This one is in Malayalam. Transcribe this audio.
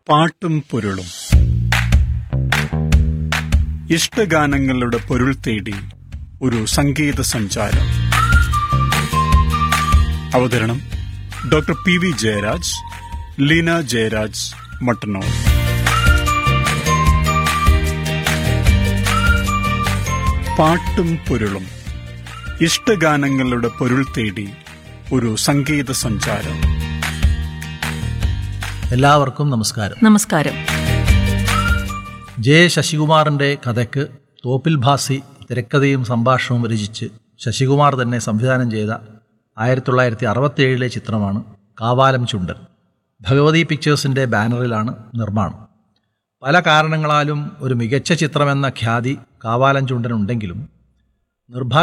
പാട്ടും പൊരുളും ഇഷ്ടഗാനങ്ങളുടെ പൊരുൾ തേടി ഒരു സംഗീത സഞ്ചാരം അവതരണം doctor P V Jayaraj Leena Jayaraj Mattannur പാട്ടും പൊരുളും ഇഷ്ടഗാനങ്ങളുടെ പൊരുൾ തേടി ഒരു സംഗീത സഞ്ചാരം എല്ലാവർക്കും നമസ്കാരം നമസ്കാരം ജെ ശശികുമാറിൻ്റെ കഥയ്ക്ക് തോപ്പിൽ ഭാസി തിരക്കഥയും സംഭാഷണവും രചിച്ച് ശശികുമാർ തന്നെ സംവിധാനം ചെയ്ത ആയിരത്തി തൊള്ളായിരത്തി അറുപത്തിയേഴിലെ ചിത്രമാണ് കാവാലം ചുണ്ടൻ ഭഗവതി പിക്ചേഴ്സിൻ്റെ ബാനറിലാണ് നിർമ്മാണം പല കാരണങ്ങളാലും ഒരു മികച്ച ചിത്രമെന്ന ഖ്യാതി കാവാലം ചുണ്ടനുണ്ടെങ്കിലും നിർഭാഗ്യ